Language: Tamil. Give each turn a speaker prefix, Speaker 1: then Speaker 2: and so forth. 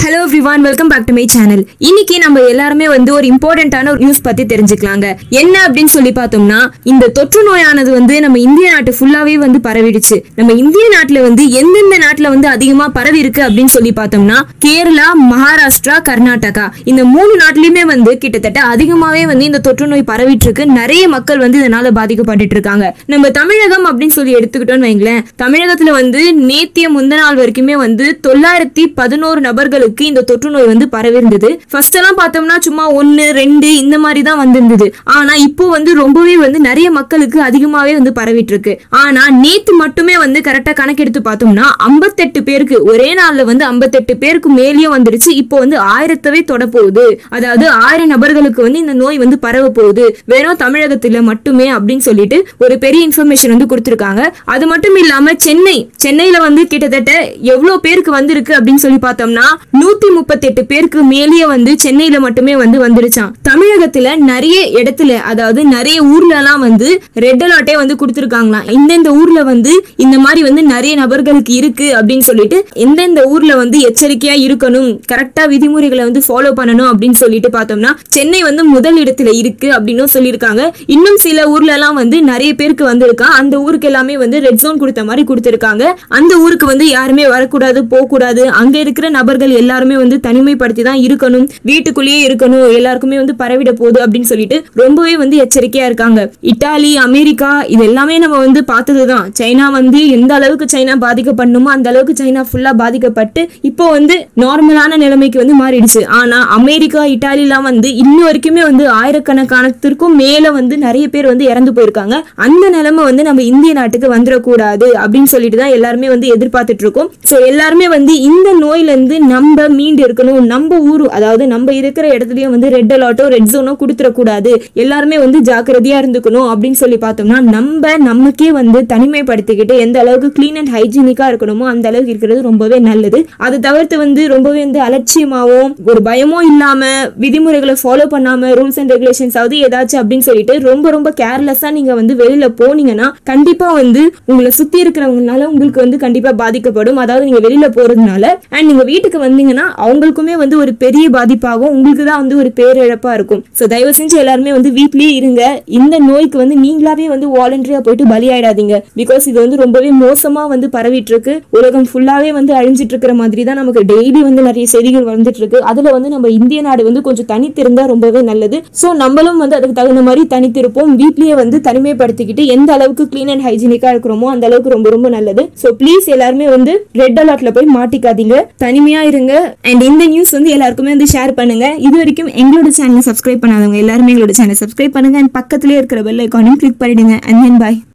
Speaker 1: hello everyone welcome back to my channel இன்னைக்கு நம்ம எல்லாருமே வந்து ஒரு இம்பார்ட்டன்டான ஒரு நியூஸ் பத்தி தெரிஞ்சுக்கலாங்க என்ன அப்படின்னு சொல்லி பார்த்தோம்னா இந்த தொற்று நோயானது வந்து நம்ம இந்திய நாட்டு ஃபுல்லாவே வந்து பரவிடுச்சு நம்ம இந்திய நாட்டுல வந்து எந்தெந்த நாட்டுல வந்து அதிகமா பரவி இருக்கு அப்படின்னு சொல்லி பார்த்தோம்னா கேரளா மகாராஷ்டிரா கர்நாடகா இந்த மூணு நாட்டிலயுமே வந்து கிட்டத்தட்ட அதிகமாவே வந்து இந்த தொற்று நோய் பரவிட்டு இருக்கு நிறைய மக்கள் வந்து இதனால பாதிக்கப்பட்டுட்டு இருக்காங்க நம்ம தமிழகம் அப்படின்னு சொல்லி எடுத்துக்கிட்டோம்னு வைங்களேன் தமிழகத்துல வந்து நேத்திய முந்த நாள் வரைக்குமே வந்து தொள்ளாயிரத்தி பதினோரு நபர்களுக்கு இந்த தொற்று நோய் வந்து பரவி இருந்தது ஃபர்ஸ்ட் எல்லாம் பார்த்தோம்னா சும்மா ஒன்னு ரெண்டு இந்த மாதிரி தான் வந்திருந்தது ஆனா இப்போ வந்து ரொம்பவே வந்து நிறைய மக்களுக்கு அதிகமாவே வந்து பரவிட்டு இருக்கு ஆனா நேத்து மட்டுமே வந்து கரெக்டா கணக்கெடுத்து பார்த்தோம்னா ஐம்பத்தெட்டு பேருக்கு ஒரே நாள்ல வந்து ஐம்பத்தெட்டு பேருக்கு மேலேயே வந்துருச்சு இப்போ வந்து ஆயிரத்தவே தொட போகுது அதாவது ஆயிரம் நபர்களுக்கு வந்து இந்த நோய் வந்து பரவ போகுது வெறும் தமிழகத்துல மட்டுமே அப்படின்னு சொல்லிட்டு ஒரு பெரிய இன்ஃபர்மேஷன் வந்து கொடுத்திருக்காங்க அது மட்டும் இல்லாம சென்னை சென்னையில வந்து கிட்டத்தட்ட எவ்வளவு பேருக்கு வந்திருக்கு அப்படின்னு சொல்லி பார்த்தோம்னா நூத்தி முப்பத்தி எட்டு பேருக்கு மேலேயே வந்து சென்னையில மட்டுமே வந்து வந்துருச்சான் தமிழகத்துல நிறைய இடத்துல அதாவது நிறைய ஊர்ல எல்லாம் வந்து ரெட் அலர்ட்டே வந்து கொடுத்திருக்காங்களாம் இந்தந்த ஊர்ல வந்து இந்த மாதிரி வந்து நிறைய நபர்களுக்கு இருக்கு அப்படின்னு சொல்லிட்டு எந்தெந்த ஊர்ல வந்து எச்சரிக்கையா இருக்கணும் கரெக்டா விதிமுறைகளை வந்து ஃபாலோ பண்ணணும் அப்படின்னு சொல்லிட்டு பார்த்தோம்னா சென்னை வந்து முதல் இடத்துல இருக்கு அப்படின்னு சொல்லியிருக்காங்க இன்னும் சில ஊர்ல எல்லாம் வந்து நிறைய பேருக்கு வந்திருக்கா அந்த ஊருக்கு எல்லாமே வந்து ரெட் ஜோன் கொடுத்த மாதிரி கொடுத்திருக்காங்க அந்த ஊருக்கு வந்து யாருமே வரக்கூடாது போகக்கூடாது அங்க இருக்கிற நபர்கள் எல்லாருமே வந்து தனிமைப்படுத்தி தான் இருக்கணும் வீட்டுக்குள்ளேயே இருக்கணும் எல்லாருக்குமே வந்து பரவிட போகுது அப்படின்னு சொல்லிட்டு ரொம்பவே வந்து எச்சரிக்கையா இருக்காங்க இட்டாலி அமெரிக்கா இது எல்லாமே நம்ம வந்து பார்த்ததுதான் சைனா வந்து எந்த அளவுக்கு சைனா பாதிக்கப்படணுமோ அந்த அளவுக்கு சைனா ஃபுல்லா பாதிக்கப்பட்டு இப்போ வந்து நார்மலான நிலைமைக்கு வந்து மாறிடுச்சு ஆனா அமெரிக்கா இட்டாலிலாம் வந்து இன்னும் வரைக்குமே வந்து ஆயிரக்கணக்கானத்திற்கும் மேல வந்து நிறைய பேர் வந்து இறந்து போயிருக்காங்க அந்த நிலைமை வந்து நம்ம இந்திய நாட்டுக்கு வந்துடக்கூடாது அப்படின்னு சொல்லிட்டு தான் எல்லாருமே வந்து எதிர்பார்த்துட்டு இருக்கோம் ஸோ எல்லாருமே வந்து இந்த நோயில இருந்து நம்ம மீண்டு இருக்கணும் நம்ம ஊரு அதாவது நம்ம இருக்கிற இடத்துலயும் வந்து ரெட் அலர்ட்டோ ரெட் ஜோனோ கொடுத்துடக்கூடாது எல்லாருமே வந்து ஜாக்கிரதையா இருந்துக்கணும் அப்படின்னு சொல்லி பார்த்தோம்னா நம்ம நமக்கே வந்து தனிமைப்படுத்திக்கிட்டு எந்த அளவுக்கு க்ளீன் அண்ட் ஹைஜீனிக்கா இருக்கணுமோ அந்த அளவுக்கு இருக்கிறது ரொம்பவே நல்லது அதை தவிர்த்து வந்து ரொம்பவே வந்து அலட்சியமாவும் ஒரு பயமும் இல்லாம விதிமுறைகளை ஃபாலோ பண்ணாம ரூல்ஸ் அண்ட் ரெகுலேஷன்ஸ் ஆகுது ஏதாச்சும் அப்படின்னு சொல்லிட்டு ரொம்ப ரொம்ப கேர்லெஸ்ஸா நீங்க வந்து வெளியில போனீங்கன்னா கண்டிப்பா வந்து உங்களை சுத்தி இருக்கிறவங்கனால உங்களுக்கு வந்து கண்டிப்பா பாதிக்கப்படும் அதாவது நீங்க வெளியில போறதுனால அண்ட் நீங்க வீட்டுக்கு வந்தீங்கன்னா அவங்களுக்குமே வந்து ஒரு பெரிய பாதிப்பாகும் உங்களுக்கு தான் வந்து ஒரு பேரிழப்பா இருக்கும் ஸோ தயவு செஞ்சு எல்லாருமே வந்து வீட்லயே இருங்க இந்த நோய்க்கு வந்து நீங்களாவே வந்து வாலண்டரியா போயிட்டு பலியாயிடாதீங்க பிகாஸ் இது வந்து ரொம்பவே மோசமா வந்து பரவிட்டு இருக்கு உலகம் ஃபுல்லாவே வந்து அழிஞ்சிட்டு இருக்கிற மாதிரி தான் நமக்கு டெய்லி வந்து நிறைய செய்திகள் வந்துட்டு இருக்கு அதுல வந்து நம்ம இந்திய நாடு வந்து கொஞ்சம் தனித்திருந்தா ரொம்பவே நல்லது ஸோ நம்மளும் வந்து அதுக்கு தகுந்த மாதிரி தனித்திருப்போம் வீட்லயே வந்து தனிமைப்படுத்திக்கிட்டு எந்த அளவுக்கு க்ளீன் அண்ட் ஹைஜீனிக்கா இருக்கிறோமோ அந்த அளவுக்கு ரொம்ப ரொம்ப நல்லது ஸோ ப்ளீஸ் எல்லாருமே வந்து ரெட் அலர்ட்ல போய் மாட்டிக்காதீங்க தனிமையா இருங்க அண்ட் இந்த நியூஸ் வந்து எல்லாருக்குமே வந்து ஷேர் பண்ணுங்க இது வரைக்கும் எங்களோட சேனலை சப்ஸ்கிரைப் பண்ணாதவங்க எல்லாருமே எங்களோட சேனல் சப்ஸ்கிரைப் பண்ணுங்க அண்ட் பக்கத்துலேயே இருக்கிற பெல் ஐக்கானையும் கிளிக் பண்ணிடுங்க அண்ட் தென் பாய்